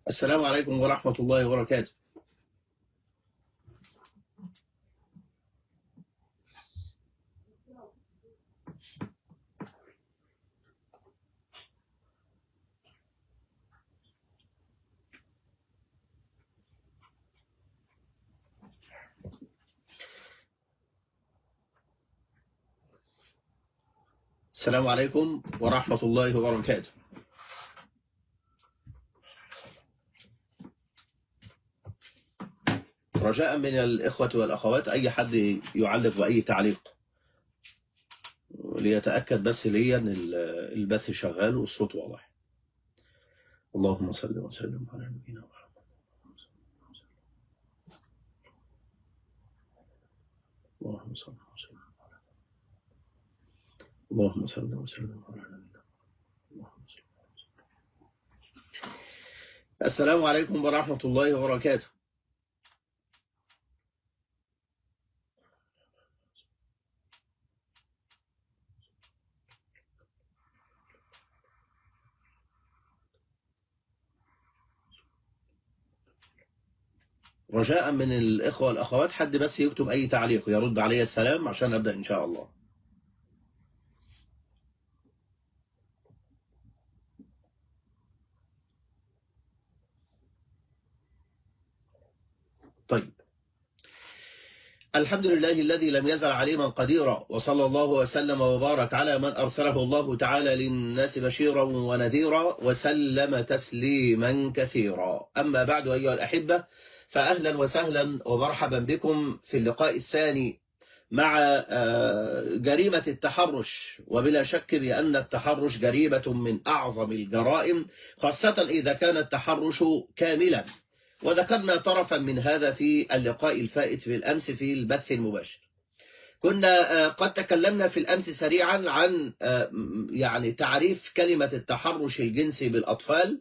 السلام عليكم ورحمة الله وبركاته السلام عليكم ورحمة الله وبركاته رجاء من الإخوة والأخوات أي حد يعلق بأي تعليق ليتأكد بس ليا أن البث شغال والصوت واضح اللهم صل وسلم على نبينا محمد اللهم صل وسلم على اللهم صل وسلم على نبينا اللهم صل وسلم السلام عليكم ورحمة الله وبركاته رجاء من الإخوة والأخوات حد بس يكتب أي تعليق يرد علي السلام عشان أبدأ إن شاء الله طيب الحمد لله الذي لم يزل عليما قديرا وصلى الله وسلم وبارك على من أرسله الله تعالى للناس بشيرا ونذيرا وسلم تسليما كثيرا أما بعد أيها الأحبة فأهلا وسهلا ومرحبا بكم في اللقاء الثاني مع جريمة التحرش وبلا شك لأن التحرش جريمة من أعظم الجرائم خاصة إذا كان التحرش كاملا وذكرنا طرفا من هذا في اللقاء الفائت بالأمس في البث المباشر كنا قد تكلمنا في الأمس سريعا عن يعني تعريف كلمة التحرش الجنسي بالأطفال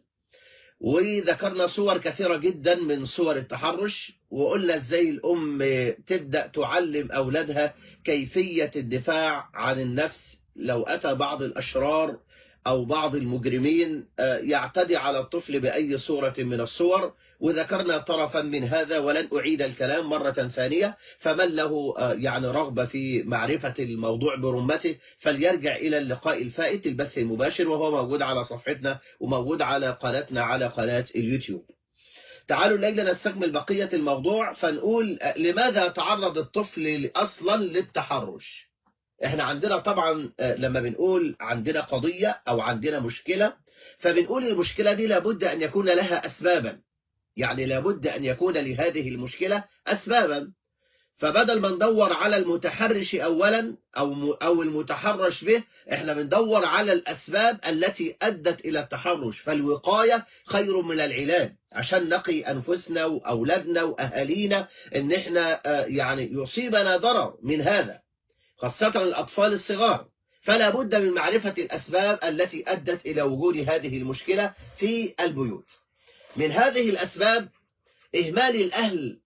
وذكرنا صور كثيرة جدا من صور التحرش وقلنا ازاي الأم تبدأ تعلم أولادها كيفية الدفاع عن النفس لو أتى بعض الأشرار أو بعض المجرمين يعتدي على الطفل بأي صورة من الصور وذكرنا طرفا من هذا ولن أعيد الكلام مرة ثانية فمن له يعني رغبة في معرفة الموضوع برمته فليرجع إلى اللقاء الفائت البث المباشر وهو موجود على صفحتنا وموجود على قناتنا على قناة اليوتيوب تعالوا الليلة نستكمل بقية الموضوع فنقول لماذا تعرض الطفل أصلا للتحرش احنا عندنا طبعا لما بنقول عندنا قضية او عندنا مشكلة فبنقول المشكلة دي لابد ان يكون لها اسبابا يعني لابد ان يكون لهذه المشكلة اسبابا فبدل ما ندور على المتحرش اولا او او المتحرش به احنا بندور على الاسباب التي ادت الى التحرش فالوقاية خير من العلاج عشان نقي انفسنا واولادنا واهالينا ان احنا يعني يصيبنا ضرر من هذا خاصة الأطفال الصغار فلا بد من معرفة الأسباب التي أدت إلى وجود هذه المشكلة في البيوت من هذه الأسباب إهمال الأهل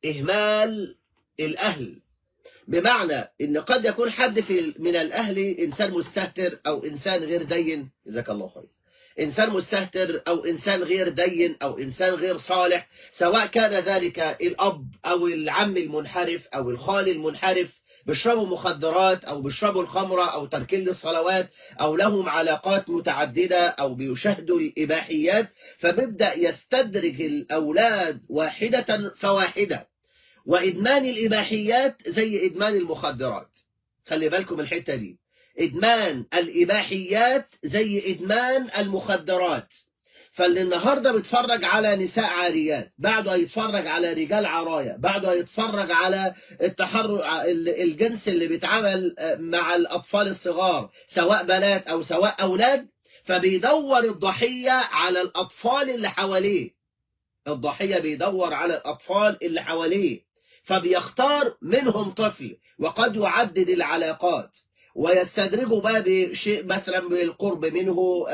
إهمال الأهل بمعنى إن قد يكون حد في من الأهل إنسان مستهتر أو إنسان غير دين جزاك الله خير إنسان مستهتر أو إنسان غير دين أو إنسان غير صالح سواء كان ذلك الأب أو العم المنحرف أو الخال المنحرف بيشربوا مخدرات أو بيشربوا الخمرة أو تركين للصلوات أو لهم علاقات متعددة أو بيشاهدوا الإباحيات فبيبدأ يستدرج الأولاد واحدة فواحدة وإدمان الإباحيات زي إدمان المخدرات خلي بالكم الحتة دي إدمان الإباحيات زي إدمان المخدرات فاللي النهارده بيتفرج على نساء عاريات بعده هيتفرج على رجال عرايا بعده هيتفرج على التحرر الجنس اللي بيتعامل مع الأطفال الصغار سواء بنات أو سواء أولاد فبيدور الضحية على الأطفال اللي حواليه الضحية بيدور على الأطفال اللي حواليه فبيختار منهم طفل وقد يعدد العلاقات ويستدرجوا بقى بشيء مثلا بالقرب منه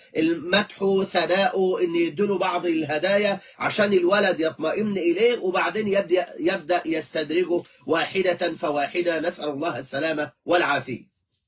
المدح ثناؤه ان يديله بعض الهدايا عشان الولد يطمئن اليه وبعدين يبدا يبدا يستدرجه واحده فواحده نسال الله السلامه والعافيه.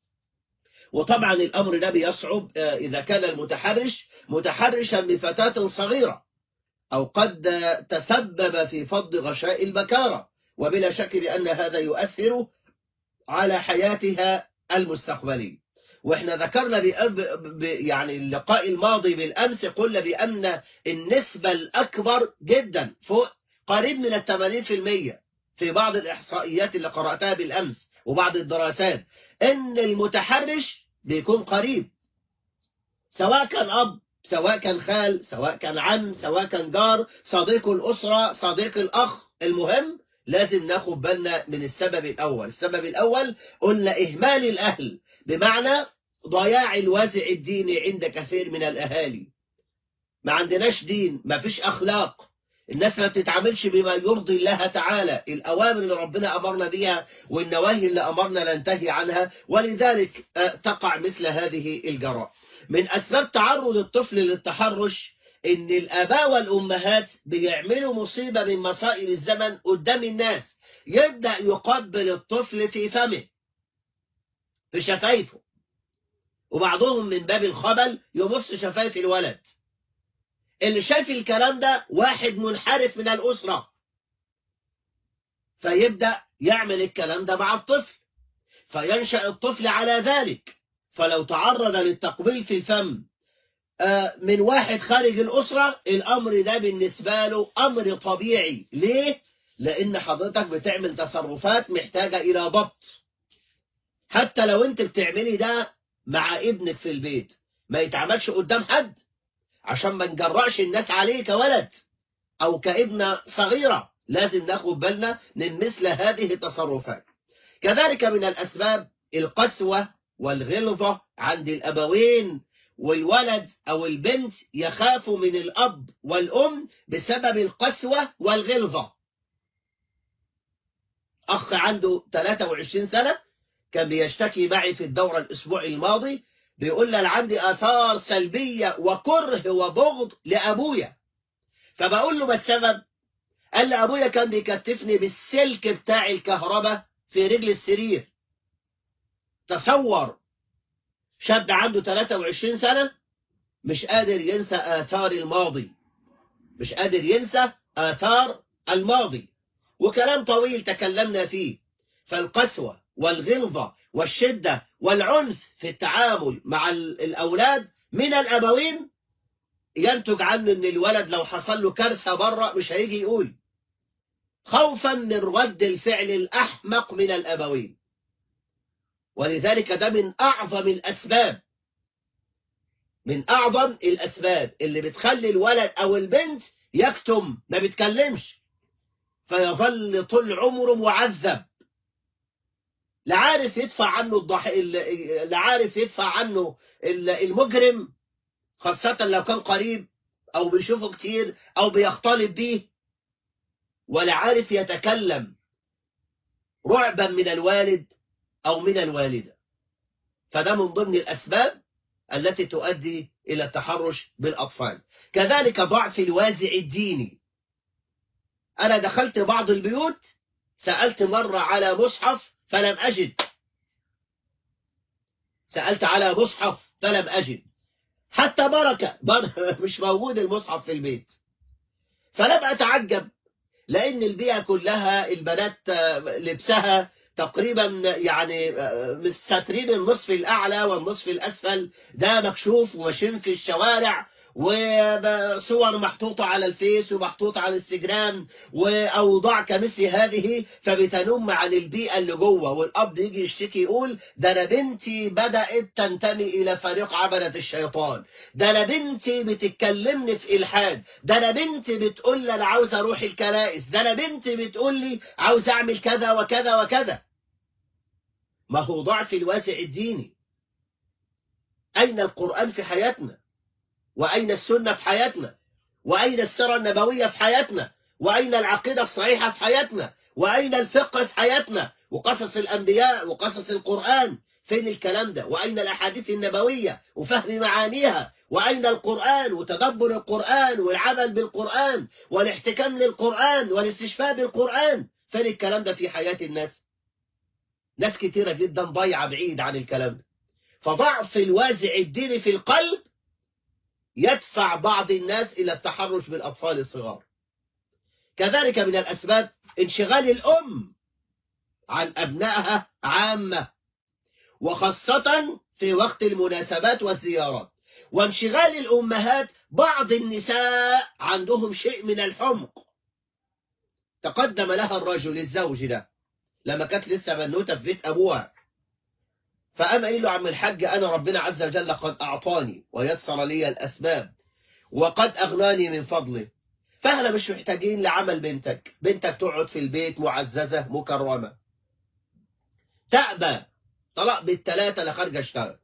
وطبعا الامر ده بيصعب اذا كان المتحرش متحرشا بفتاه صغيره أو قد تسبب في فض غشاء البكارة وبلا شك بأن هذا يؤثر على حياتها المستقبلية واحنا ذكرنا بأب ب يعني اللقاء الماضي بالأمس قلنا بأن النسبة الأكبر جدا فوق قريب من الثمانين في المية في بعض الإحصائيات اللي قرأتها بالأمس وبعض الدراسات إن المتحرش بيكون قريب سواء كان أب سواء كان خال سواء كان عم سواء كان جار صديق الأسرة صديق الأخ المهم لازم ناخد بالنا من السبب الأول السبب الأول قلنا إهمال الأهل بمعنى ضياع الوازع الديني عند كثير من الأهالي ما عندناش دين ما فيش أخلاق الناس ما بتتعاملش بما يرضي الله تعالى الأوامر اللي ربنا أمرنا بها والنواهي اللي أمرنا ننتهي عنها ولذلك تقع مثل هذه الجرائم من أسباب تعرض الطفل للتحرش إن الآباء والأمهات بيعملوا مصيبة من مصائب الزمن قدام الناس يبدأ يقبل الطفل في فمه في شفايفه وبعضهم من باب الخبل يبص شفايف الولد اللي شايف الكلام ده واحد منحرف من الأسرة فيبدأ يعمل الكلام ده مع الطفل فينشأ الطفل على ذلك فلو تعرض للتقبيل في الفم من واحد خارج الأسرة الأمر ده بالنسبة له أمر طبيعي ليه؟ لأن حضرتك بتعمل تصرفات محتاجة إلى ضبط حتى لو أنت بتعملي ده مع ابنك في البيت ما يتعملش قدام حد عشان ما نجرأش الناس عليه كولد أو كابنة صغيرة لازم ناخد بالنا من مثل هذه التصرفات كذلك من الأسباب القسوة والغلظة عند الأبوين والولد أو البنت يخافوا من الأب والأم بسبب القسوة والغلظة أخ عنده 23 سنة كان بيشتكي معي في الدورة الأسبوع الماضي بيقول لي أنا عندي آثار سلبية وكره وبغض لأبويا فبقول له ما السبب قال لي أبويا كان بيكتفني بالسلك بتاع الكهرباء في رجل السرير تصور شاب عنده 23 سنة مش قادر ينسى آثار الماضي مش قادر ينسى آثار الماضي وكلام طويل تكلمنا فيه فالقسوة والغلظة والشدة والعنف في التعامل مع الأولاد من الأبوين ينتج عنه أن الولد لو حصل له كارثة بره مش هيجي يقول خوفا من رد الفعل الأحمق من الأبوين ولذلك ده من أعظم الأسباب من أعظم الأسباب اللي بتخلي الولد أو البنت يكتم ما بيتكلمش فيظل طول عمره معذب لا عارف يدفع عنه الضح... لا عارف يدفع عنه المجرم خاصة لو كان قريب أو بيشوفه كتير أو بيختلط بيه ولا عارف يتكلم رعبا من الوالد أو من الوالدة فده من ضمن الأسباب التي تؤدي إلى التحرش بالأطفال كذلك ضعف الوازع الديني أنا دخلت بعض البيوت سألت مرة على مصحف فلم أجد سألت على مصحف فلم أجد حتى بركة مش موجود المصحف في البيت فلم أتعجب لأن البيئة كلها البنات لبسها تقريبا يعني مستترين النصف الأعلى والنصف الأسفل ده مكشوف وماشيين في الشوارع وصور محطوطة على الفيس ومحطوطة على الانستجرام وأوضاع كمثل هذه فبتنم عن البيئة اللي جوه والأب يجي يشتكي يقول ده أنا بنتي بدأت تنتمي إلى فريق عبدة الشيطان ده أنا بنتي بتتكلمني في إلحاد ده أنا بنتي بتقول لي أنا عاوز أروح الكنائس ده أنا بنتي بتقول لي عاوز أعمل كذا وكذا وكذا ما هو ضعف الواسع الديني أين القرآن في حياتنا وأين السنة في حياتنا وأين السيرة النبوية في حياتنا وأين العقيدة الصحيحة في حياتنا وأين الفقه في حياتنا وقصص الأنبياء وقصص القرآن فين الكلام ده وأين الأحاديث النبوية وفهم معانيها وأين القرآن وتدبر القرآن والعمل بالقرآن والاحتكام للقرآن والاستشفاء بالقرآن فين الكلام ده في حياة الناس ناس كتيرة جدا ضايعة بعيد عن الكلام ده فضعف الوازع الديني في القلب يدفع بعض الناس إلى التحرش بالأطفال الصغار كذلك من الأسباب انشغال الأم عن أبنائها عامة وخاصة في وقت المناسبات والزيارات وانشغال الأمهات بعض النساء عندهم شيء من الحمق تقدم لها الرجل الزوج ده لما كانت لسه بنوتة في بيت أبوها فقام قايل له عم الحاج أنا ربنا عز وجل قد أعطاني ويسر لي الأسباب وقد أغناني من فضله فاحنا مش محتاجين لعمل بنتك بنتك تقعد في البيت معززة مكرمة تأبى طلاق بالثلاثة لخارج اشتغل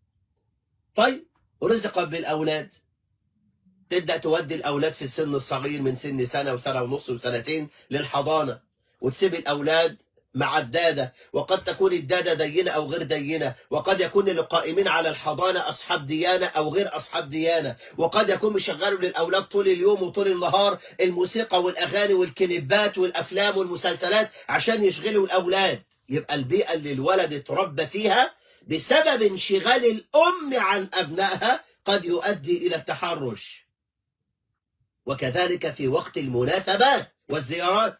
طيب رزقت بالأولاد تبدأ تودي الأولاد في السن الصغير من سن سنة وسنة ونص وسنتين للحضانة وتسيب الأولاد مع الدادة وقد تكون الدادة دينة أو غير دينة وقد يكون القائمين على الحضانة أصحاب ديانة أو غير أصحاب ديانة وقد يكون مشغلوا للأولاد طول اليوم وطول النهار الموسيقى والأغاني والكليبات والأفلام والمسلسلات عشان يشغلوا الأولاد يبقى البيئة اللي الولد اتربى فيها بسبب انشغال الأم عن أبنائها قد يؤدي إلى التحرش وكذلك في وقت المناسبات والزيارات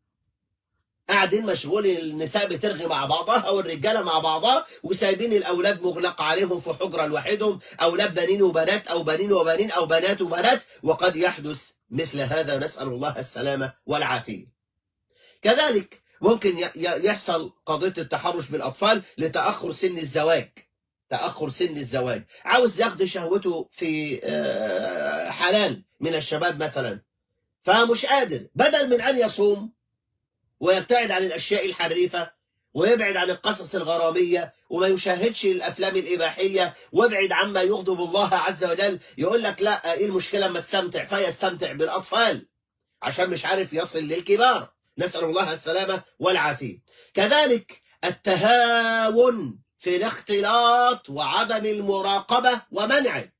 قاعدين مشغول النساء بترغي مع بعضها والرجاله مع بعضها وسايبين الاولاد مغلق عليهم في حجره لوحدهم اولاد بنين وبنات او بنين وبنين او بنات وبنات وقد يحدث مثل هذا نسال الله السلامه والعافيه. كذلك ممكن يحصل قضيه التحرش بالاطفال لتاخر سن الزواج. تاخر سن الزواج، عاوز ياخد شهوته في حلال من الشباب مثلا فمش قادر بدل من ان يصوم ويبتعد عن الأشياء الحريفة ويبعد عن القصص الغرامية وما يشاهدش الأفلام الإباحية ويبعد عما يغضب الله عز وجل يقول لك لا إيه المشكلة ما تستمتع فيستمتع بالأطفال عشان مش عارف يصل للكبار نسأل الله السلامة والعافية كذلك التهاون في الاختلاط وعدم المراقبة ومنعه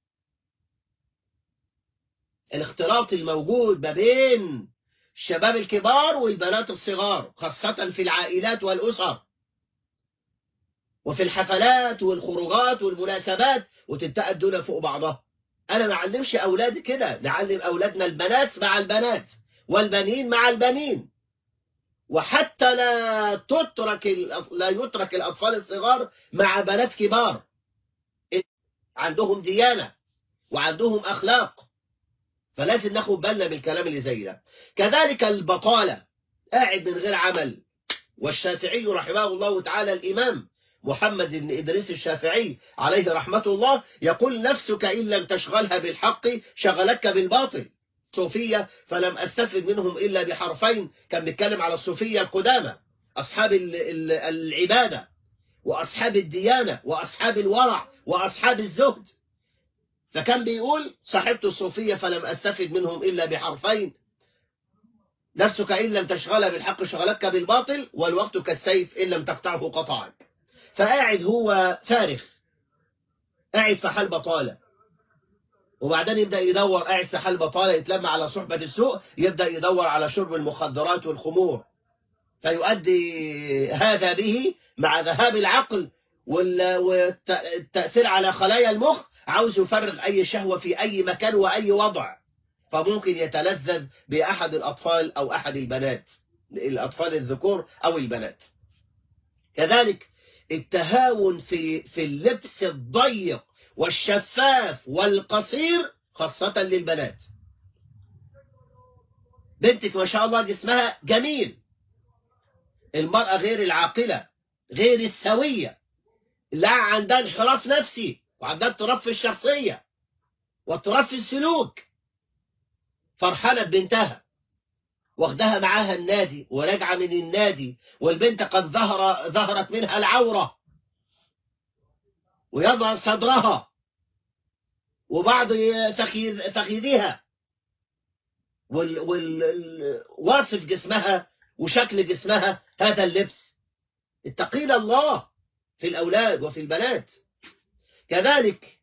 الاختلاط الموجود ما بين الشباب الكبار والبنات الصغار خاصة في العائلات والأسر وفي الحفلات والخروجات والمناسبات وتنتقى الدنيا فوق بعضها أنا ما علمش أولادي كده نعلم أولادنا البنات مع البنات والبنين مع البنين وحتى لا تترك لا يترك الأطفال الصغار مع بنات كبار عندهم ديانة وعندهم أخلاق فلازم ناخد بالنا من الكلام اللي زي ده كذلك البطالة قاعد من غير عمل والشافعي رحمه الله تعالى الإمام محمد بن إدريس الشافعي عليه رحمة الله يقول نفسك إن لم تشغلها بالحق شغلتك بالباطل صوفية فلم أستفد منهم إلا بحرفين كان بيتكلم على الصوفية القدامى أصحاب العبادة وأصحاب الديانة وأصحاب الورع وأصحاب الزهد فكان بيقول صاحبت الصوفية فلم أستفد منهم إلا بحرفين نفسك إن لم تشغلها بالحق شغلتك بالباطل والوقت كالسيف إن لم تقطعه قطعك فقاعد هو فارغ قاعد في حال بطالة وبعدين يبدأ يدور قاعد في حال بطالة يتلم على صحبة السوء يبدأ يدور على شرب المخدرات والخمور فيؤدي هذا به مع ذهاب العقل والتأثير على خلايا المخ عاوز يفرغ أي شهوة في أي مكان وأي وضع فممكن يتلذذ بأحد الأطفال أو أحد البنات الأطفال الذكور أو البنات كذلك التهاون في في اللبس الضيق والشفاف والقصير خاصة للبنات بنتك ما شاء الله جسمها جميل المرأة غير العاقلة غير السوية لا عندها انحراف نفسي وعندها اضطراب في الشخصية واضطراب في السلوك فرحانة ببنتها واخدها معاها النادي وراجعة من النادي والبنت قد ظهر ظهرت منها العورة ويظهر صدرها وبعض فخذها والواصف جسمها وشكل جسمها هذا اللبس اتقين الله في الأولاد وفي البنات كذلك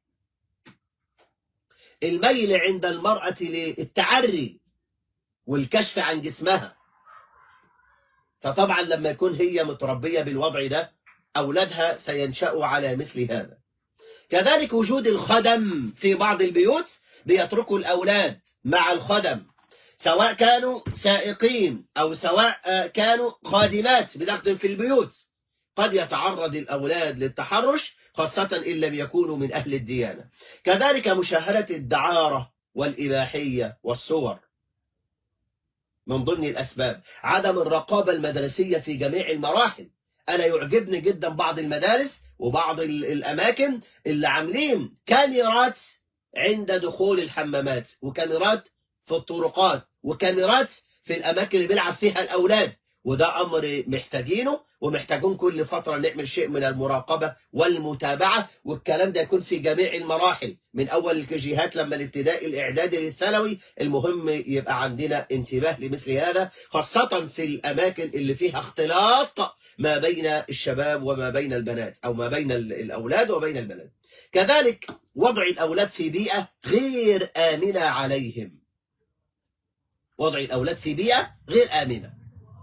الميل عند المرأة للتعري والكشف عن جسمها فطبعا لما يكون هي متربية بالوضع ده أولادها سينشأوا على مثل هذا كذلك وجود الخدم في بعض البيوت بيتركوا الأولاد مع الخدم سواء كانوا سائقين أو سواء كانوا خادمات بنخدم في البيوت قد يتعرض الأولاد للتحرش خاصة إن لم يكونوا من أهل الديانة كذلك مشاهدة الدعارة والإباحية والصور من ضمن الأسباب عدم الرقابة المدرسية في جميع المراحل أنا يعجبني جدا بعض المدارس وبعض الأماكن اللي عاملين كاميرات عند دخول الحمامات وكاميرات في الطرقات وكاميرات في الأماكن اللي بيلعب فيها الأولاد وده أمر محتاجينه ومحتاجون كل فترة نعمل شيء من المراقبة والمتابعة والكلام ده يكون في جميع المراحل من أول الكجيهات لما الابتدائي الإعدادي للثانوي المهم يبقى عندنا انتباه لمثل هذا خاصة في الأماكن اللي فيها اختلاط ما بين الشباب وما بين البنات أو ما بين الأولاد وبين البنات كذلك وضع الأولاد في بيئة غير آمنة عليهم وضع الأولاد في بيئة غير آمنة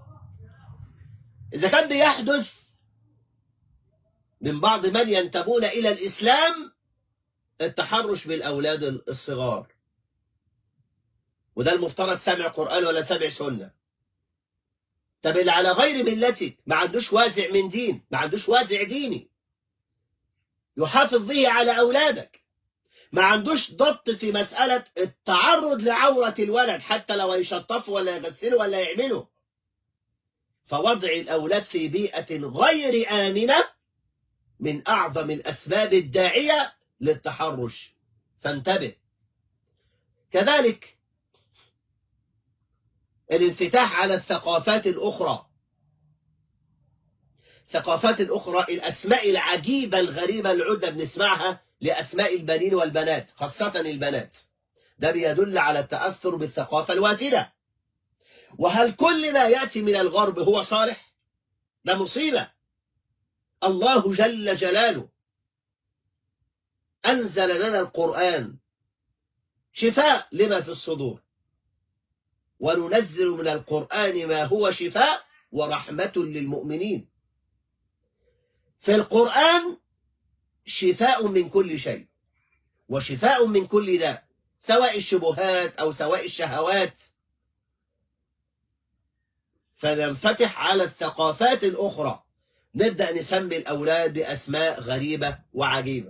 إذا كان بيحدث من بعض من ينتمون إلى الإسلام التحرش بالأولاد الصغار وده المفترض سمع قرآن ولا سمع سنة طب اللي على غير ملتك ما عندوش وازع من دين ما عندوش وازع ديني يحافظ به على أولادك ما عندوش ضبط في مسألة التعرض لعورة الولد حتى لو يشطفه ولا يغسله ولا يعمله فوضع الأولاد في بيئة غير آمنة من أعظم الأسباب الداعية للتحرش فانتبه كذلك الانفتاح على الثقافات الأخرى ثقافات الأخرى الأسماء العجيبة الغريبة العدة بنسمعها لأسماء البنين والبنات خاصة البنات ده بيدل على التأثر بالثقافة الوافدة وهل كل ما يأتي من الغرب هو صالح ده مصيبة الله جل جلاله أنزل لنا القرآن شفاء لما في الصدور وننزل من القرآن ما هو شفاء ورحمة للمؤمنين في القرآن شفاء من كل شيء وشفاء من كل داء سواء الشبهات أو سواء الشهوات فننفتح على الثقافات الأخرى نبدأ نسمي الأولاد بأسماء غريبة وعجيبة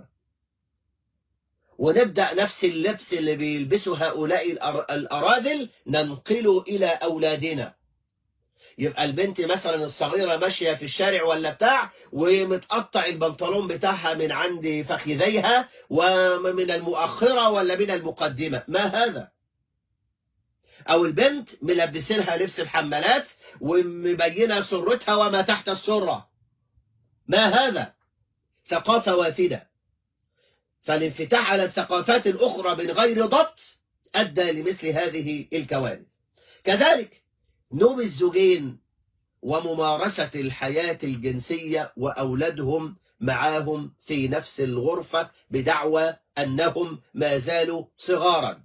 ونبدأ نفس اللبس اللي بيلبسه هؤلاء الأراذل ننقله إلى أولادنا يبقى البنت مثلا الصغيرة ماشية في الشارع ولا بتاع ومتقطع البنطلون بتاعها من عند فخذيها ومن المؤخرة ولا من المقدمة ما هذا او البنت ملبسينها لبس الحمالات ومبينه سرتها وما تحت السره ما هذا ثقافه وافده فالانفتاح على الثقافات الاخرى من غير ضبط ادى لمثل هذه الكوارث كذلك نوم الزوجين وممارسه الحياه الجنسيه واولادهم معاهم في نفس الغرفه بدعوى انهم ما زالوا صغارا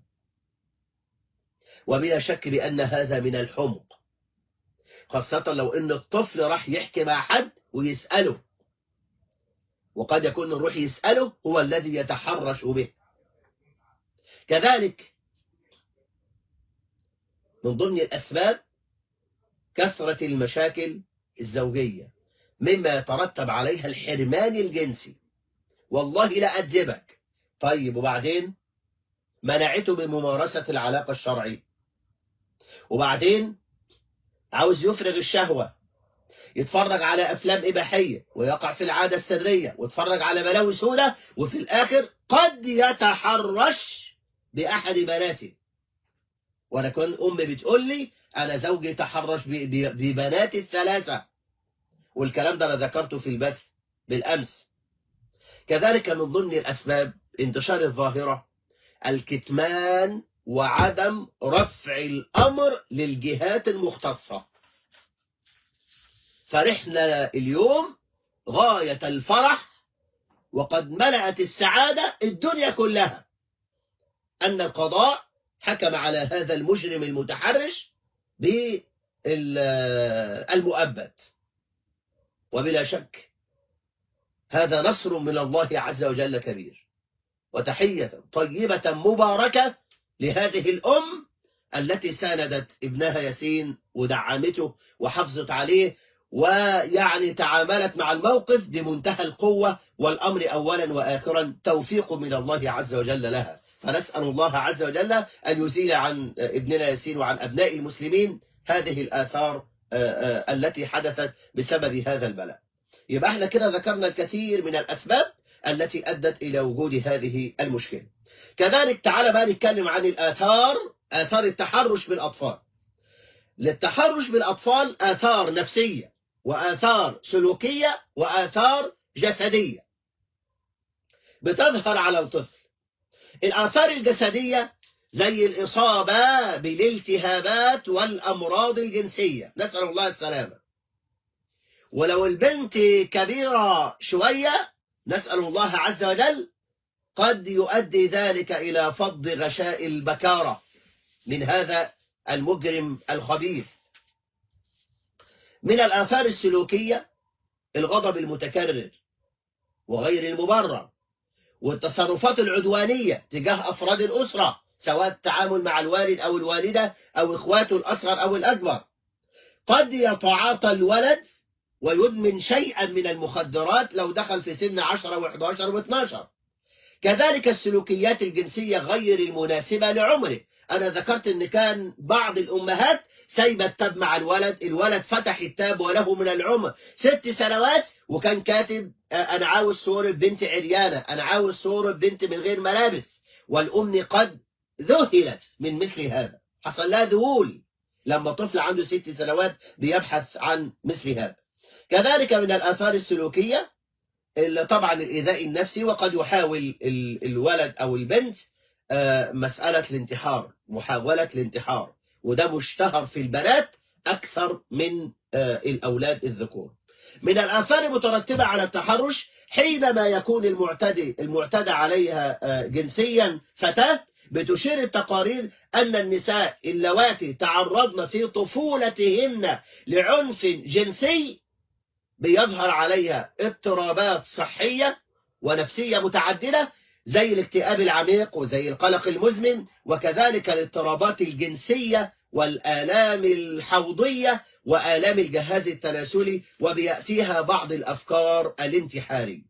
وبلا شك بأن هذا من الحمق خاصة لو أن الطفل راح يحكي مع حد ويسأله وقد يكون الروح يسأله هو الذي يتحرش به كذلك من ضمن الأسباب كثرة المشاكل الزوجية مما يترتب عليها الحرمان الجنسي والله لا أكذبك طيب وبعدين منعته من ممارسة العلاقة الشرعية وبعدين عاوز يفرغ الشهوة يتفرج على أفلام إباحية ويقع في العادة السرية ويتفرج على بلاوي سودة وفي الآخر قد يتحرش بأحد بناته وأنا كنت أمي بتقول لي أنا زوجي تحرش ببناتي الثلاثة والكلام ده أنا ذكرته في البث بالأمس كذلك من ضمن الأسباب انتشار الظاهرة الكتمان وعدم رفع الأمر للجهات المختصة فرحنا اليوم غاية الفرح وقد ملأت السعادة الدنيا كلها أن القضاء حكم على هذا المجرم المتحرش بالمؤبد وبلا شك هذا نصر من الله عز وجل كبير وتحية طيبة مباركة لهذه الأم التي ساندت ابنها ياسين ودعمته وحافظت عليه ويعني تعاملت مع الموقف بمنتهى القوة والأمر أولا وآخرا توفيق من الله عز وجل لها فنسأل الله عز وجل أن يزيل عن ابننا ياسين وعن أبناء المسلمين هذه الآثار التي حدثت بسبب هذا البلاء يبقى احنا كده ذكرنا الكثير من الأسباب التي أدت إلى وجود هذه المشكلة كذلك تعالى بقى نتكلم عن الآثار آثار التحرش بالأطفال للتحرش بالأطفال آثار نفسية وآثار سلوكية وآثار جسدية بتظهر على الطفل الآثار الجسدية زي الإصابة بالالتهابات والأمراض الجنسية نسأل الله السلامة ولو البنت كبيرة شوية نسأل الله عز وجل قد يؤدي ذلك إلى فض غشاء البكارة من هذا المجرم الخبيث من الآثار السلوكية الغضب المتكرر وغير المبرر والتصرفات العدوانية تجاه أفراد الأسرة سواء التعامل مع الوالد أو الوالدة أو إخواته الأصغر أو الأكبر قد يتعاطى الولد ويدمن شيئا من المخدرات لو دخل في سن 10 و11 و12 كذلك السلوكيات الجنسية غير المناسبة لعمره أنا ذكرت أن كان بعض الأمهات سايبة التاب مع الولد الولد فتح التاب وله من العمر ست سنوات وكان كاتب أنا عاوز صورة بنت عريانة أنا عاوز صورة بنت من غير ملابس والأم قد ذهلت من مثل هذا حصل لها ذهول لما طفل عنده ست سنوات بيبحث عن مثل هذا كذلك من الآثار السلوكية طبعا الإيذاء النفسي وقد يحاول الولد أو البنت مسألة الانتحار محاولة الانتحار وده مشتهر في البنات أكثر من الأولاد الذكور من الآثار المترتبة على التحرش حينما يكون المعتدي المعتدى عليها جنسيا فتاة بتشير التقارير أن النساء اللواتي تعرضن في طفولتهن لعنف جنسي بيظهر عليها اضطرابات صحية ونفسية متعددة زي الاكتئاب العميق وزي القلق المزمن وكذلك الاضطرابات الجنسية والآلام الحوضية وآلام الجهاز التناسلي وبيأتيها بعض الأفكار الانتحارية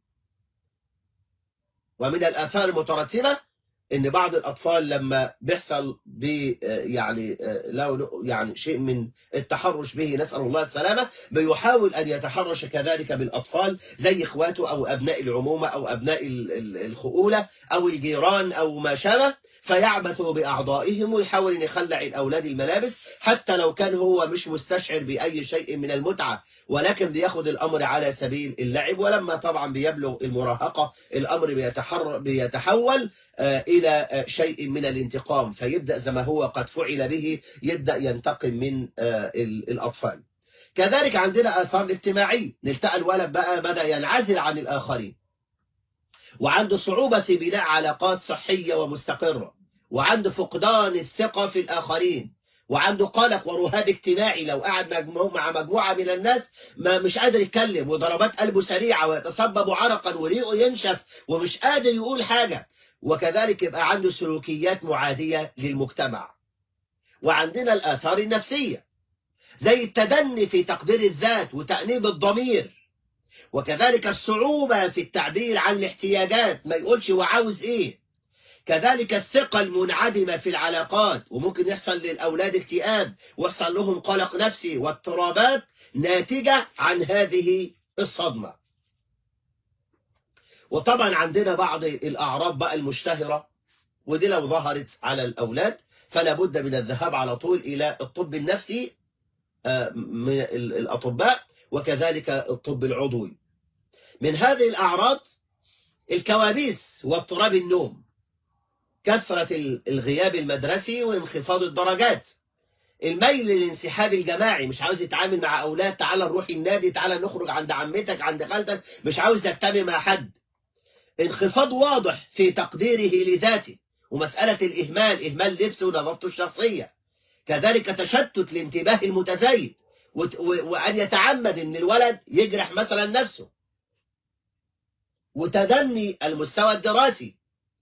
ومن الآثار المترتبة ان بعض الاطفال لما بيحصل ب يعني لو يعني شيء من التحرش به نسال الله السلامه بيحاول ان يتحرش كذلك بالاطفال زي اخواته او ابناء العمومه او ابناء الخؤوله او الجيران او ما شابه فيعبث باعضائهم ويحاول ان يخلع الاولاد الملابس حتى لو كان هو مش مستشعر باي شيء من المتعه ولكن بياخد الامر على سبيل اللعب ولما طبعا بيبلغ المراهقه الامر بيتحر بيتحول إلى شيء من الانتقام فيبدأ زي ما هو قد فعل به يبدأ ينتقم من الأطفال كذلك عندنا آثار الاجتماعية نلتقى الولد بقى بدأ ينعزل عن الآخرين وعنده صعوبة في بناء علاقات صحية ومستقرة وعنده فقدان الثقة في الآخرين وعنده قلق ورهاب اجتماعي لو قعد مع مجموعة من الناس ما مش قادر يتكلم وضربات قلبه سريعة ويتصبب عرقا وريقه ينشف ومش قادر يقول حاجة وكذلك يبقى عنده سلوكيات معادية للمجتمع وعندنا الآثار النفسية زي التدني في تقدير الذات وتأنيب الضمير وكذلك الصعوبة في التعبير عن الاحتياجات ما يقولش وعاوز ايه كذلك الثقة المنعدمة في العلاقات وممكن يحصل للأولاد اكتئاب ويحصل لهم قلق نفسي واضطرابات ناتجة عن هذه الصدمة وطبعا عندنا بعض الأعراض بقى المشتهرة ودي لو ظهرت على الأولاد فلا بد من الذهاب على طول إلى الطب النفسي من الأطباء وكذلك الطب العضوي من هذه الأعراض الكوابيس واضطراب النوم كثرة الغياب المدرسي وانخفاض الدرجات الميل للانسحاب الجماعي مش عاوز يتعامل مع أولاد تعال نروح النادي تعال نخرج عند عمتك عند خالتك مش عاوز يجتمع مع حد انخفاض واضح في تقديره لذاته ومسألة الإهمال إهمال لبسه ونظافته الشخصية كذلك تشتت الانتباه المتزايد وأن يتعمد أن الولد يجرح مثلا نفسه وتدني المستوى الدراسي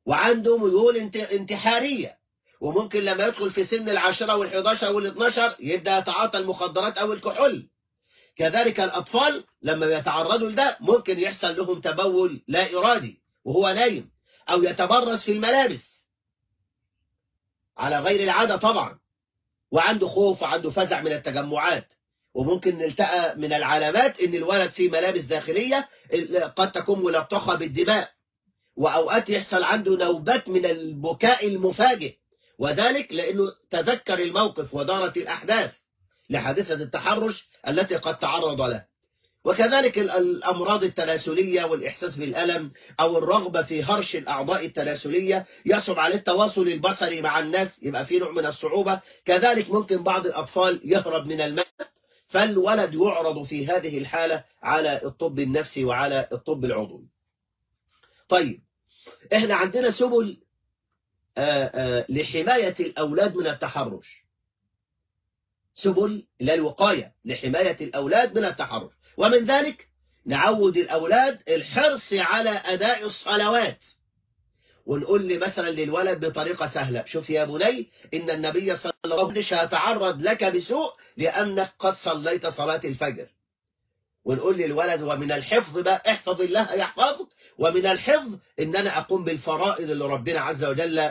وعنده ميول انتحارية وممكن لما يدخل في سن العاشرة والحداشر والاثناشر يبدأ يتعاطى المخدرات أو الكحول كذلك الأطفال لما يتعرضوا لده ممكن يحصل لهم تبول لا إرادي وهو نايم أو يتبرز في الملابس على غير العادة طبعا وعنده خوف وعنده فزع من التجمعات وممكن نلتقى من العلامات ان الولد في ملابس داخلية قد تكون ملطخة بالدماء وأوقات يحصل عنده نوبات من البكاء المفاجئ وذلك لأنه تذكر الموقف ودارت الأحداث لحادثة التحرش التي قد تعرض له وكذلك الأمراض التناسلية والإحساس بالألم أو الرغبة في هرش الأعضاء التناسلية يصعب عليه التواصل البصري مع الناس يبقى في نوع من الصعوبة كذلك ممكن بعض الأطفال يهرب من الماء فالولد يعرض في هذه الحالة على الطب النفسي وعلى الطب العضوي طيب احنا عندنا سبل آآ آآ لحماية الأولاد من التحرش سبل للوقاية لحماية الأولاد من التحرش ومن ذلك نعود الأولاد الحرص على أداء الصلوات ونقول لي مثلا للولد بطريقة سهلة شوف يا بني إن النبي صلى الله عليه وسلم هيتعرض لك بسوء لأنك قد صليت صلاة الفجر ونقول للولد ومن الحفظ بقى احفظ الله يحفظك ومن الحفظ ان انا اقوم بالفرائض اللي ربنا عز وجل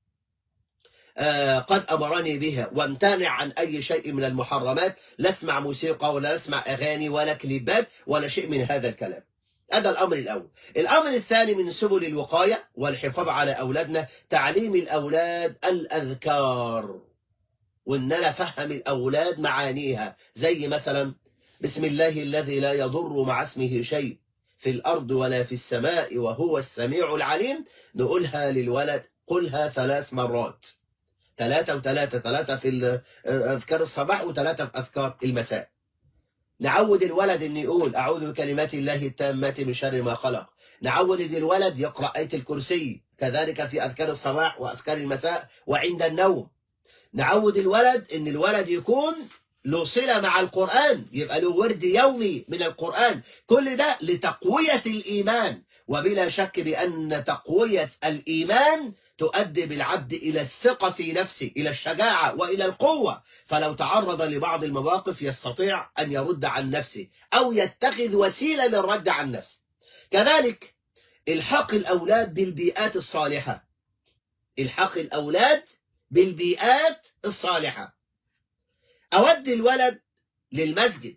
آه قد امرني بها وامتنع عن اي شيء من المحرمات لا اسمع موسيقى ولا اسمع اغاني ولا كليبات ولا شيء من هذا الكلام هذا الامر الاول الامر الثاني من سبل الوقايه والحفاظ على اولادنا تعليم الاولاد الاذكار وان انا افهم الاولاد معانيها زي مثلا بسم الله الذي لا يضر مع اسمه شيء في الأرض ولا في السماء وهو السميع العليم نقولها للولد قلها ثلاث مرات ثلاثة وثلاثة ثلاثة في أذكار الصباح وثلاثة في أذكار المساء نعود الولد أن يقول أعوذ بكلمات الله التامات من شر ما خلق نعود الولد يقرأ آية الكرسي كذلك في أذكار الصباح وأذكار المساء وعند النوم نعود الولد أن الولد يكون له صلة مع القرآن يبقى له ورد يومي من القرآن كل ده لتقوية الإيمان وبلا شك بأن تقوية الإيمان تؤدي بالعبد إلى الثقة في نفسه إلى الشجاعة وإلى القوة فلو تعرض لبعض المواقف يستطيع أن يرد عن نفسه أو يتخذ وسيلة للرد عن نفسه كذلك الحق الأولاد بالبيئات الصالحة الحق الأولاد بالبيئات الصالحة أودي الولد للمسجد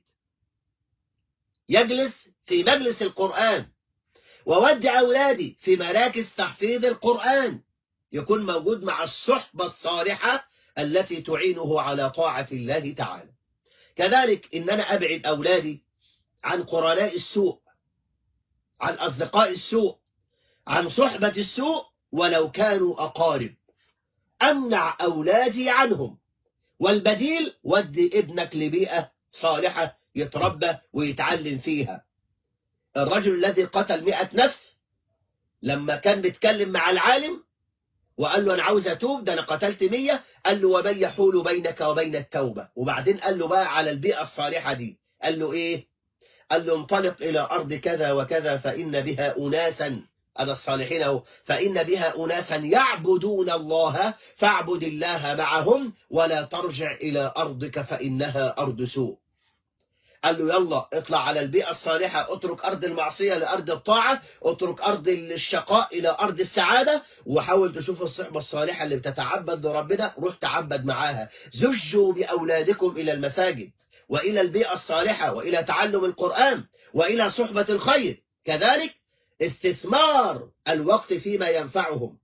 يجلس في مجلس القرآن وودي أولادي في مراكز تحفيظ القرآن يكون موجود مع الصحبة الصالحة التي تعينه على طاعة الله تعالى كذلك إن أنا أبعد أولادي عن قرناء السوء عن أصدقاء السوء عن صحبة السوء ولو كانوا أقارب أمنع أولادي عنهم والبديل ودي ابنك لبيئة صالحة يتربى ويتعلم فيها الرجل الذي قتل مئة نفس لما كان بيتكلم مع العالم وقال له أنا عاوز أتوب ده أنا قتلت مية قال له ومن يحول بينك وبين التوبة وبعدين قال له بقى على البيئة الصالحة دي قال له إيه قال له انطلق إلى أرض كذا وكذا فإن بها أناسا هذا الصالحين أهو فإن بها أناسا يعبدون الله فاعبد الله معهم ولا ترجع إلى أرضك فإنها أرض سوء قال له يلا اطلع على البيئة الصالحة اترك أرض المعصية لأرض الطاعة اترك أرض الشقاء إلى أرض السعادة وحاول تشوف الصحبة الصالحة اللي بتتعبد لربنا روح تعبد معاها زجوا بأولادكم إلى المساجد وإلى البيئة الصالحة وإلى تعلم القرآن وإلى صحبة الخير كذلك استثمار الوقت فيما ينفعهم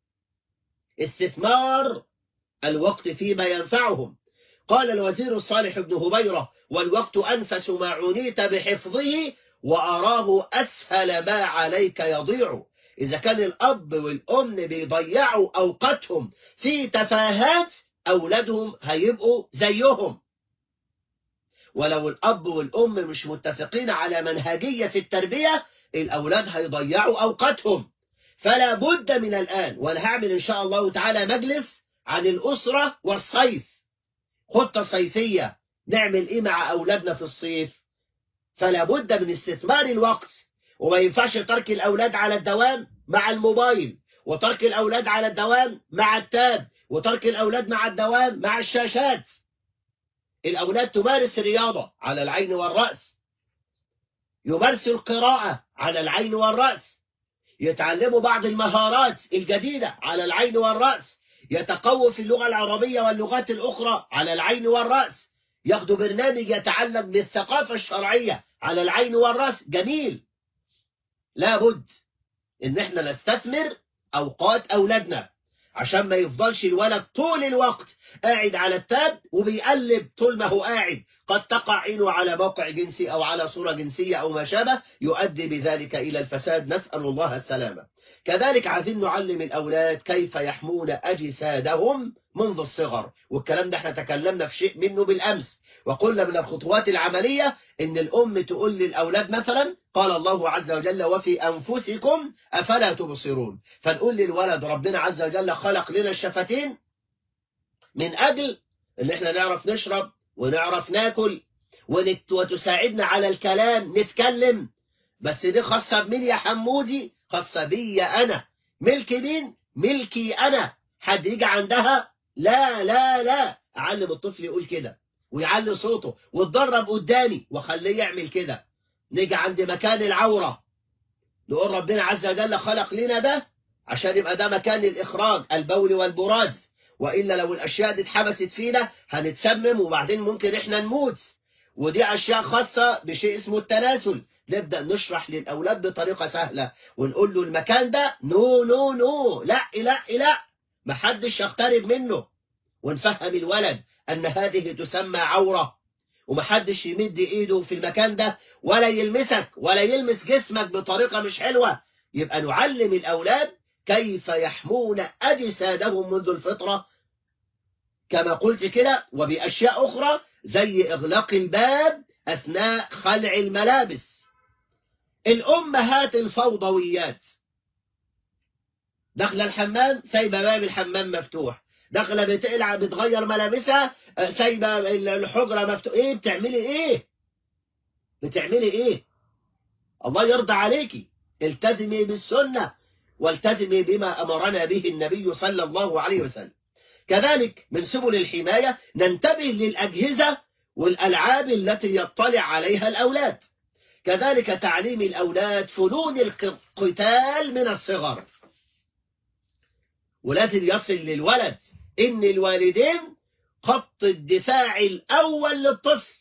استثمار الوقت فيما ينفعهم قال الوزير الصالح بن هبيرة والوقت أنفس ما عنيت بحفظه وأراه أسهل ما عليك يضيع إذا كان الأب والأم بيضيعوا أوقاتهم في تفاهات أولادهم هيبقوا زيهم ولو الأب والأم مش متفقين على منهجية في التربية الأولاد هيضيعوا أوقاتهم فلا بد من الآن وأنا هعمل إن شاء الله تعالى مجلس عن الأسرة والصيف خطة صيفية نعمل إيه مع أولادنا في الصيف فلا بد من استثمار الوقت وما ينفعش ترك الأولاد على الدوام مع الموبايل وترك الأولاد على الدوام مع التاب وترك الأولاد مع الدوام مع الشاشات الأولاد تمارس الرياضة على العين والرأس يمارس القراءة على العين والرأس يتعلموا بعض المهارات الجديدة على العين والرأس يتقووا في اللغة العربية واللغات الأخرى على العين والرأس ياخدوا برنامج يتعلق بالثقافة الشرعية على العين والرأس جميل لابد ان احنا نستثمر اوقات اولادنا عشان ما يفضلش الولد طول الوقت قاعد على التاب وبيقلب طول ما هو قاعد قد تقع عينه على موقع جنسي او على صورة جنسية او ما شابه يؤدي بذلك الى الفساد نسأل الله السلامة كذلك عايزين نعلم الاولاد كيف يحمون اجسادهم منذ الصغر والكلام ده احنا تكلمنا في شيء منه بالامس وقلنا من الخطوات العملية ان الام تقول للاولاد مثلا قال الله عز وجل وفي انفسكم افلا تبصرون فنقول للولد ربنا عز وجل خلق لنا الشفتين من اجل ان احنا نعرف نشرب ونعرف ناكل ونت- وتساعدنا على الكلام نتكلم بس دي خاصة بمين يا حمودي خاصة بي انا ملك مين ملكي انا حد يجي عندها لا لا لا اعلم الطفل يقول كده ويعلي صوته واتدرب قدامي وخليه يعمل كده نيجي عند مكان العورة نقول ربنا عز وجل خلق لنا ده عشان يبقى ده مكان الإخراج البول والبراز وإلا لو الأشياء دي اتحبست فينا هنتسمم وبعدين ممكن إحنا نموت ودي أشياء خاصة بشيء اسمه التناسل نبدأ نشرح للأولاد بطريقة سهلة ونقول له المكان ده نو نو نو لا لا لا محدش يقترب منه ونفهم الولد أن هذه تسمى عورة ومحدش يمد إيده في المكان ده ولا يلمسك ولا يلمس جسمك بطريقة مش حلوة يبقى نعلم الأولاد كيف يحمون أجسادهم منذ الفطرة كما قلت كده وبأشياء أخرى زي إغلاق الباب أثناء خلع الملابس الأمهات الفوضويات داخله الحمام سايبه باب الحمام مفتوح داخله بتقلع بتغير ملابسها آه، سايبه الحجره مفتوح ايه بتعملي ايه بتعملي ايه الله يرضى عليكي التزمي بالسنه والتزمي بما امرنا به النبي صلى الله عليه وسلم كذلك من سبل الحمايه ننتبه للاجهزه والالعاب التي يطلع عليها الاولاد كذلك تعليم الاولاد فنون القتال من الصغر ولازم يصل للولد ان الوالدين خط الدفاع الاول للطفل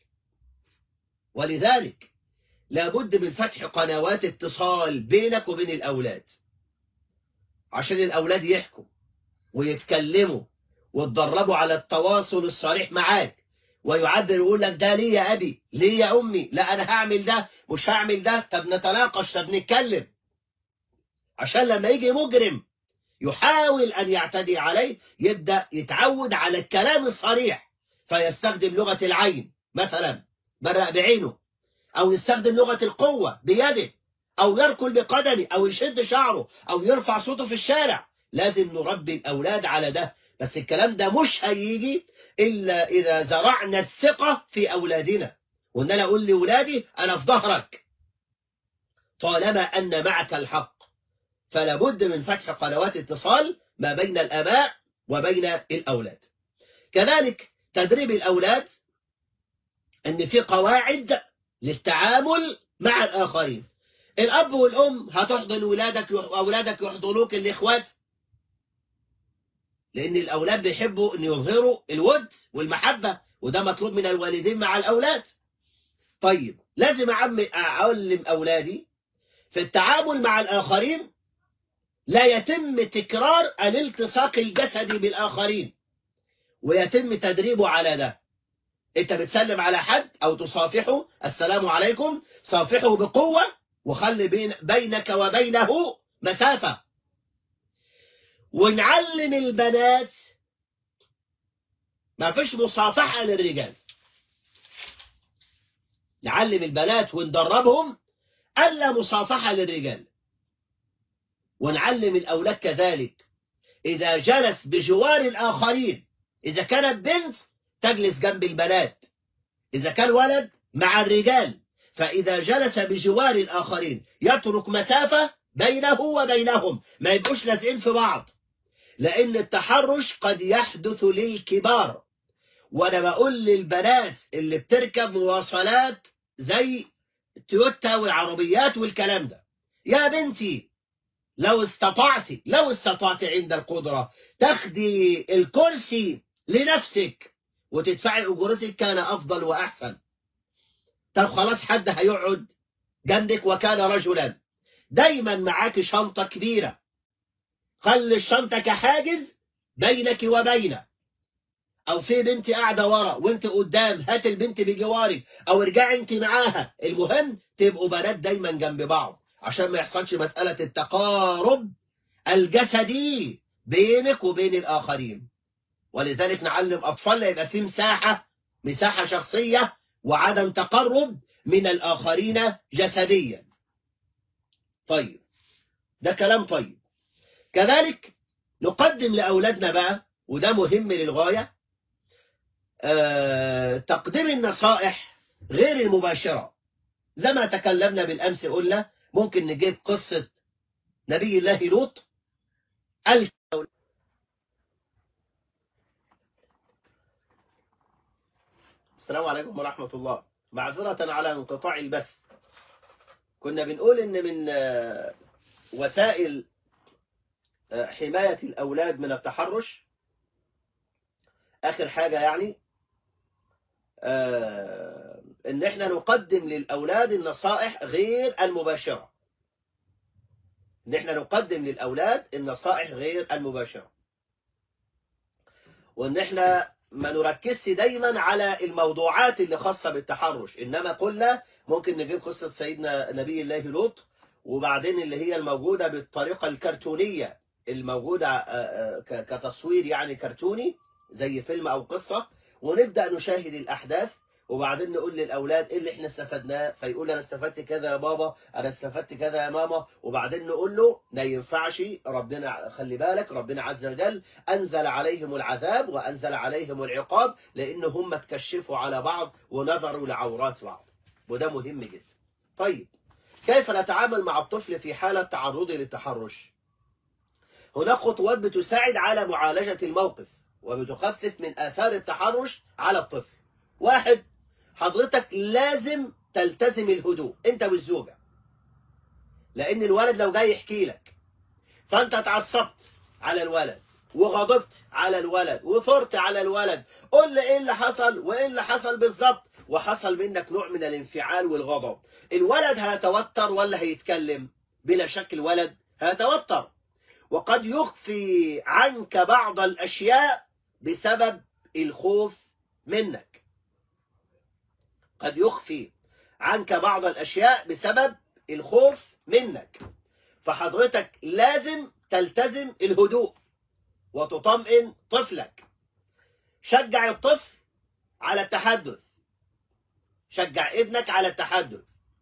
ولذلك لابد من فتح قنوات اتصال بينك وبين الاولاد عشان الاولاد يحكوا ويتكلموا وتدربوا على التواصل الصريح معاك ويعبر يقول لك ده ليه يا ابي ليه يا امي لا انا هعمل ده مش هعمل ده طب نتناقش طب نتكلم عشان لما يجي مجرم يحاول أن يعتدي عليه يبدأ يتعود على الكلام الصريح فيستخدم لغة العين مثلا برق بعينه أو يستخدم لغة القوة بيده أو يركل بقدمه أو يشد شعره أو يرفع صوته في الشارع لازم نربي الأولاد على ده بس الكلام ده مش هيجي إلا إذا زرعنا الثقة في أولادنا وإن أنا أقول لأولادي أنا في ظهرك طالما أن معك الحق فلا بد من فتح قنوات اتصال ما بين الآباء وبين الأولاد كذلك تدريب الأولاد أن في قواعد للتعامل مع الآخرين الأب والأم هتحضن ولادك أولادك يحضنوك الإخوات لأن الأولاد بيحبوا أن يظهروا الود والمحبة وده مطلوب من الوالدين مع الأولاد طيب لازم أعلم أولادي في التعامل مع الآخرين لا يتم تكرار الالتصاق الجسدي بالآخرين ويتم تدريبه على ده انت بتسلم على حد او تصافحه السلام عليكم صافحه بقوة وخلي بين بينك وبينه مسافة ونعلم البنات ما فيش مصافحة للرجال نعلم البنات وندربهم ألا مصافحة للرجال ونعلم الأولاد كذلك إذا جلس بجوار الآخرين إذا كانت بنت تجلس جنب البنات إذا كان ولد مع الرجال فإذا جلس بجوار الآخرين يترك مسافة بينه وبينهم ما يبقوش لازقين في بعض لأن التحرش قد يحدث للكبار وأنا بقول للبنات اللي بتركب مواصلات زي تويوتا والعربيات والكلام ده يا بنتي لو استطعتي لو استطعتي عند القدرة تاخدي الكرسي لنفسك وتدفعي أجرتك كان أفضل وأحسن طب خلاص حد هيقعد جنبك وكان رجلا دايما معاك شنطة كبيرة خلي الشنطة كحاجز بينك وبينه او في بنت قاعده ورا وانت قدام هات البنت بجوارك او ارجعي انت معاها المهم تبقوا بنات دايما جنب بعض عشان ما يحصلش مساله التقارب الجسدي بينك وبين الاخرين ولذلك نعلم اطفالنا يبقى في مساحه مساحه شخصيه وعدم تقرب من الاخرين جسديا طيب ده كلام طيب كذلك نقدم لاولادنا بقى وده مهم للغايه آه، تقديم النصائح غير المباشرة زي ما تكلمنا بالأمس قلنا ممكن نجيب قصة نبي الله لوط ألف السلام عليكم ورحمة الله معذرة على انقطاع البث كنا بنقول إن من آه، وسائل آه، حماية الأولاد من التحرش آخر حاجة يعني آه، ان احنا نقدم للاولاد النصائح غير المباشره ان احنا نقدم للاولاد النصائح غير المباشره وان احنا ما نركزش دايما على الموضوعات اللي خاصه بالتحرش انما قلنا ممكن نجيب قصه سيدنا نبي الله لوط وبعدين اللي هي الموجوده بالطريقه الكرتونيه الموجوده آه، آه، ك- كتصوير يعني كرتوني زي فيلم او قصه ونبدأ نشاهد الأحداث وبعدين نقول للأولاد إيه اللي إحنا استفدناه فيقول أنا استفدت كذا يا بابا أنا استفدت كذا يا ماما وبعدين نقول له ما ينفعش ربنا خلي بالك ربنا عز وجل أنزل عليهم العذاب وأنزل عليهم العقاب لأن هم تكشفوا على بعض ونظروا لعورات بعض وده مهم جدا طيب كيف نتعامل مع الطفل في حالة تعرضه للتحرش هناك خطوات بتساعد على معالجة الموقف وبتخفف من آثار التحرش على الطفل واحد حضرتك لازم تلتزم الهدوء انت والزوجة لان الولد لو جاي يحكي لك فانت اتعصبت على الولد وغضبت على الولد وثرت على الولد قول لي ايه اللي حصل وايه اللي حصل بالظبط وحصل منك نوع من الانفعال والغضب الولد هيتوتر ولا هيتكلم بلا شك الولد هيتوتر وقد يخفي عنك بعض الاشياء بسبب الخوف منك قد يخفي عنك بعض الأشياء بسبب الخوف منك فحضرتك لازم تلتزم الهدوء وتطمئن طفلك شجع الطفل على التحدث شجع ابنك على التحدث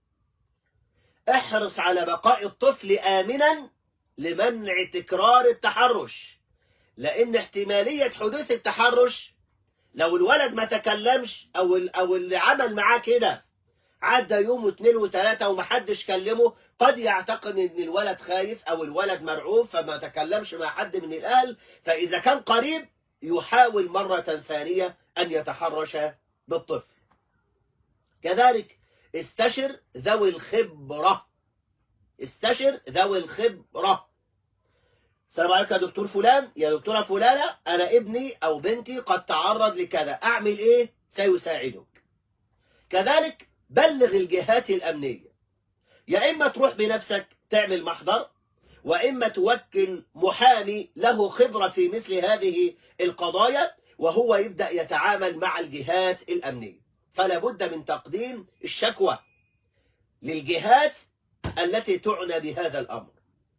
احرص على بقاء الطفل آمنا لمنع تكرار التحرش لأن احتمالية حدوث التحرش لو الولد ما تكلمش أو أو اللي عمل معاه كده عدى يوم واثنين وثلاثة ومحدش كلمه قد يعتقد ان الولد خايف او الولد مرعوب فما تكلمش مع حد من الاهل فاذا كان قريب يحاول مرة ثانية ان يتحرش بالطفل كذلك استشر ذوي الخبرة استشر ذوي الخبرة السلام عليكم يا دكتور فلان يا دكتورة فلانة أنا ابني أو بنتي قد تعرض لكذا أعمل إيه سيساعدك كذلك بلغ الجهات الأمنية يا إما تروح بنفسك تعمل محضر وإما توكل محامي له خبرة في مثل هذه القضايا وهو يبدأ يتعامل مع الجهات الأمنية فلا بد من تقديم الشكوى للجهات التي تعنى بهذا الأمر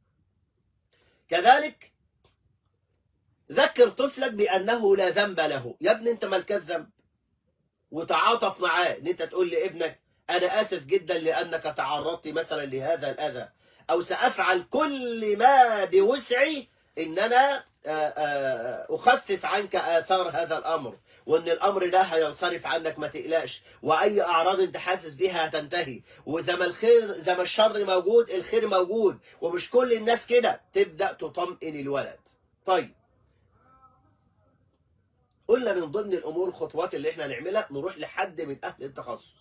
كذلك ذكر طفلك بأنه لا ذنب له يا ابني انت مالكش ذنب وتعاطف معاه ان انت تقول لابنك انا اسف جدا لانك تعرضت مثلا لهذا الاذى او سافعل كل ما بوسعي ان انا آه، آه، اخفف عنك اثار هذا الامر وان الامر ده هينصرف عنك ما تقلقش واي اعراض انت حاسس بيها هتنتهي وزي ما الخير زي ما الشر موجود الخير موجود ومش كل الناس كده تبدا تطمئن الولد طيب قلنا من ضمن الامور الخطوات اللي احنا نعملها نروح لحد من اهل التخصص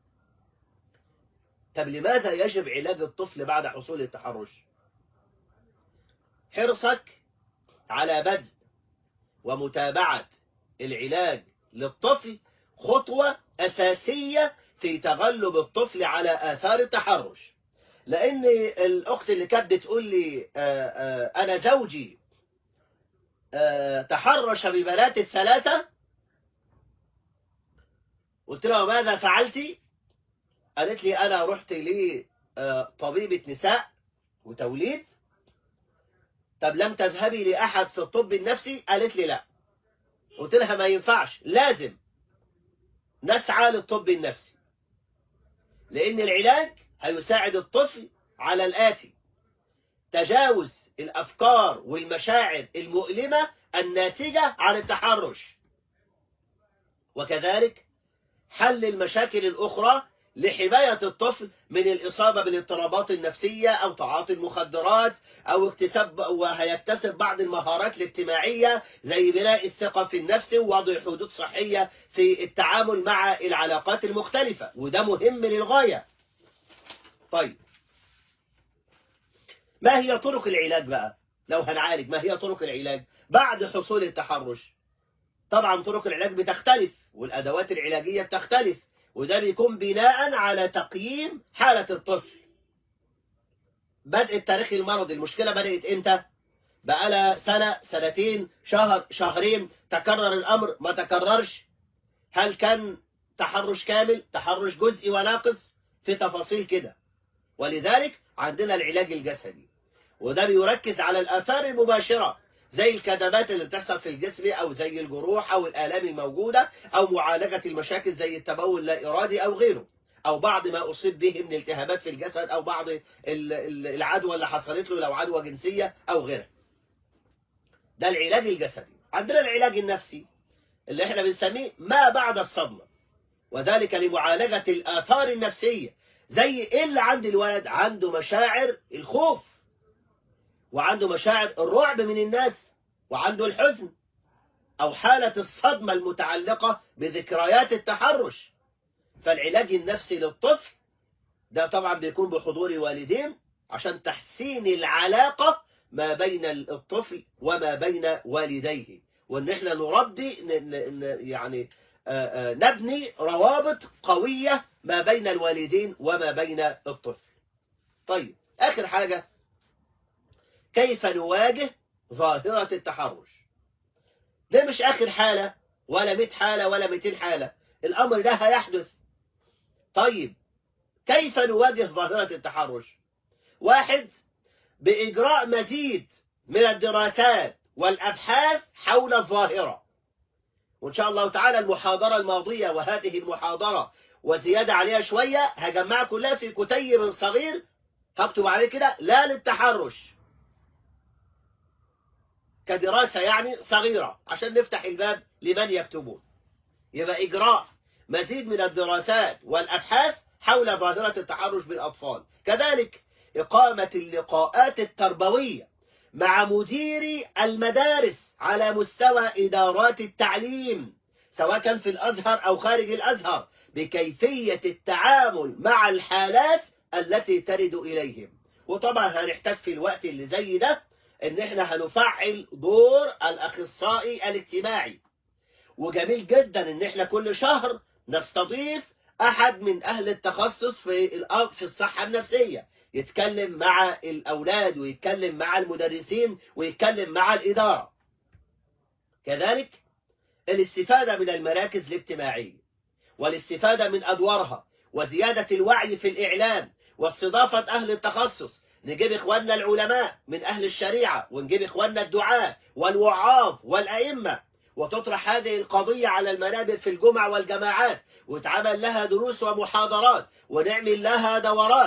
طب لماذا يجب علاج الطفل بعد حصول التحرش حرصك على بدء ومتابعة العلاج للطفل خطوة أساسية في تغلب الطفل على آثار التحرش لأن الأخت اللي كانت بتقول لي آآ آآ أنا زوجي آآ تحرش ببنات الثلاثة قلت لها ماذا فعلتي قالت لي أنا رحت لطبيبة نساء وتوليد طب لم تذهبي لأحد في الطب النفسي قالت لي لا قلت لها ما ينفعش لازم نسعى للطب النفسي لأن العلاج هيساعد الطفل على الآتي تجاوز الأفكار والمشاعر المؤلمة الناتجة عن التحرش وكذلك حل المشاكل الأخرى لحماية الطفل من الإصابة بالاضطرابات النفسية أو تعاطي المخدرات أو اكتساب وهيكتسب بعض المهارات الاجتماعية زي بناء الثقة في النفس ووضع حدود صحية في التعامل مع العلاقات المختلفة وده مهم للغاية طيب ما هي طرق العلاج بقى لو هنعالج ما هي طرق العلاج بعد حصول التحرش طبعا طرق العلاج بتختلف والأدوات العلاجية بتختلف وده بيكون بناء على تقييم حالة الطفل بدء التاريخ المرضي المشكلة بدأت امتى بقالها سنة سنتين شهر شهرين تكرر الأمر ما تكررش هل كان تحرش كامل تحرش جزئي وناقص في تفاصيل كده ولذلك عندنا العلاج الجسدي وده بيركز على الآثار المباشرة زي الكدمات اللي بتحصل في الجسم أو زي الجروح أو الآلام الموجودة أو معالجة المشاكل زي التبول اللا إرادي أو غيره أو بعض ما أصيب به من التهابات في الجسد أو بعض العدوى اللي حصلت له لو عدوى جنسية أو غيره ده العلاج الجسدي عندنا العلاج النفسي اللي احنا بنسميه ما بعد الصدمة وذلك لمعالجة الآثار النفسية زي ايه اللي عند الولد عنده مشاعر الخوف وعنده مشاعر الرعب من الناس وعنده الحزن أو حالة الصدمة المتعلقة بذكريات التحرش فالعلاج النفسي للطفل ده طبعا بيكون بحضور الوالدين عشان تحسين العلاقة ما بين الطفل وما بين والديه وان احنا نربي يعني نبني روابط قوية ما بين الوالدين وما بين الطفل طيب آخر حاجة كيف نواجه ظاهرة التحرش ده مش آخر حالة ولا 100 حالة ولا 200 حالة الأمر ده هيحدث طيب كيف نواجه ظاهرة التحرش واحد بإجراء مزيد من الدراسات والأبحاث حول الظاهرة وإن شاء الله تعالى المحاضرة الماضية وهذه المحاضرة وزيادة عليها شوية هجمعها كلها في كتيب صغير هكتب عليه كده لا للتحرش كدراسة يعني صغيرة عشان نفتح الباب لمن يكتبون يبقى إجراء مزيد من الدراسات والأبحاث حول ظاهرة التحرش بالأطفال كذلك إقامة اللقاءات التربوية مع مديري المدارس على مستوى إدارات التعليم سواء كان في الأزهر أو خارج الأزهر بكيفية التعامل مع الحالات التي ترد إليهم وطبعا هنحتاج في الوقت اللي زي ده ان احنا هنفعل دور الاخصائي الاجتماعي وجميل جدا ان احنا كل شهر نستضيف احد من اهل التخصص في في الصحة النفسية يتكلم مع الاولاد ويتكلم مع المدرسين ويتكلم مع الادارة كذلك الاستفادة من المراكز الاجتماعية والاستفادة من ادوارها وزيادة الوعي في الاعلام واستضافة اهل التخصص نجيب إخواننا العلماء من أهل الشريعة ونجيب إخواننا الدعاة والوعاظ والأئمة وتطرح هذه القضية على المنابر في الجمع والجماعات وتعمل لها دروس ومحاضرات ونعمل لها دورات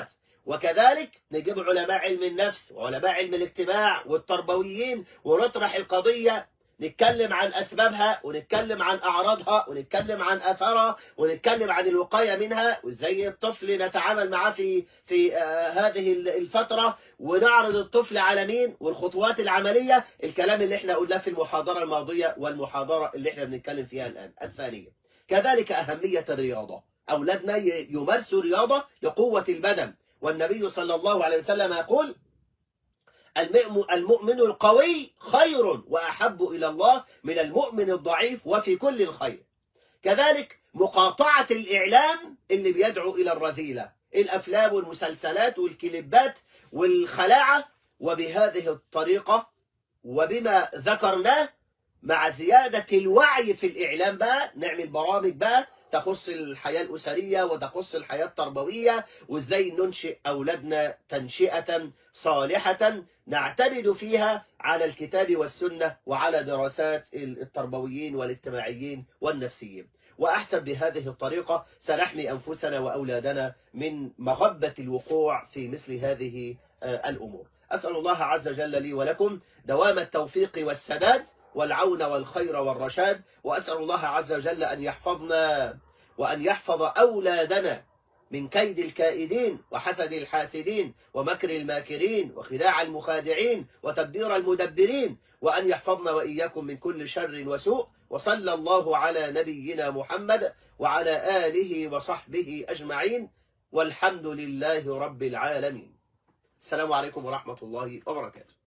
وكذلك نجيب علماء علم النفس وعلماء علم الاجتماع والتربويين ونطرح القضية نتكلم عن أسبابها ونتكلم عن أعراضها ونتكلم عن أثرها ونتكلم عن الوقاية منها وإزاي الطفل نتعامل معاه في في آه هذه الفترة ونعرض الطفل على مين والخطوات العملية الكلام اللي احنا قلناه في المحاضرة الماضية والمحاضرة اللي احنا بنتكلم فيها الآن الثانية كذلك أهمية الرياضة أولادنا يمارسوا رياضة لقوة البدن والنبي صلى الله عليه وسلم يقول المؤمن القوي خير وأحب إلى الله من المؤمن الضعيف وفي كل الخير كذلك مقاطعة الإعلام اللي بيدعو إلى الرذيلة الأفلام والمسلسلات والكليبات والخلاعة وبهذه الطريقة وبما ذكرناه مع زيادة الوعي في الإعلام بقى نعمل برامج بقى تخص الحياة الأسرية وتخص الحياة التربوية وإزاي ننشئ أولادنا تنشئة صالحة نعتمد فيها على الكتاب والسنة وعلى دراسات التربويين والاجتماعيين والنفسيين وأحسب بهذه الطريقة سنحمي أنفسنا وأولادنا من مغبة الوقوع في مثل هذه الأمور أسأل الله عز وجل لي ولكم دوام التوفيق والسداد والعون والخير والرشاد وأسأل الله عز وجل أن يحفظنا وأن يحفظ أولادنا من كيد الكائدين وحسد الحاسدين ومكر الماكرين وخداع المخادعين وتدبير المدبرين وأن يحفظنا وإياكم من كل شر وسوء وصلى الله على نبينا محمد وعلى آله وصحبه أجمعين والحمد لله رب العالمين السلام عليكم ورحمة الله وبركاته